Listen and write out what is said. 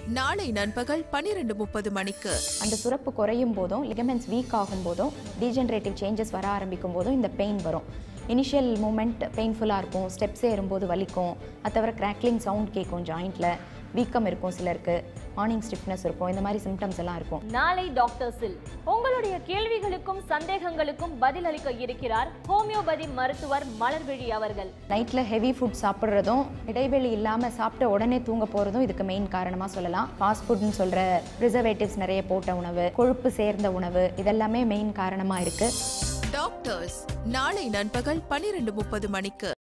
நாளை நண்பகல் பனிரெண்டு முப்பது மணிக்கு அந்த சுரப்பு குறையும் போதும் லிகமெண்ட்ஸ் வீக் ஆகும் போதும் டீஜென்ரேட்டிவ் சேஞ்சஸ் வர ஆரம்பிக்கும் போதும் இந்த பெயின் வரும் இனிஷியல் மூமெண்ட் பெயின்ஃபுல்லாக இருக்கும் ஸ்டெப்ஸ் ஏறும்போது வலிக்கும் அது தவிர கிராக்லிங் சவுண்ட் கேட்கும் ஜாயிண்ட்டில் வீக்கம் இருக்கும் சிலருக்கு மார்னிங் ஸ்டிஃப்னஸ் இருக்கும் இந்த மாதிரி சிம்டம்ஸ் எல்லாம் இருக்கும் நாளை டாக்டர்ஸில் உங்களுடைய கேள்விகளுக்கும் சந்தேகங்களுக்கும் பதிலளிக்க இருக்கிறார் ஹோமியோபதி மருத்துவர் மலர்விழி அவர்கள் நைட்டில் ஹெவி ஃபுட் சாப்பிட்றதும் இடைவெளி இல்லாமல் சாப்பிட்ட உடனே தூங்க போகிறதும் இதுக்கு மெயின் காரணமாக சொல்லலாம் ஃபாஸ்ட் ஃபுட்னு சொல்கிற ப்ரிசர்வேட்டிவ்ஸ் நிறைய போட்ட உணவு கொழுப்பு சேர்ந்த உணவு இதெல்லாமே மெயின் காரணமாக இருக்குது டாக்டர்ஸ் நாளை நண்பகல் பனிரெண்டு முப்பது மணிக்கு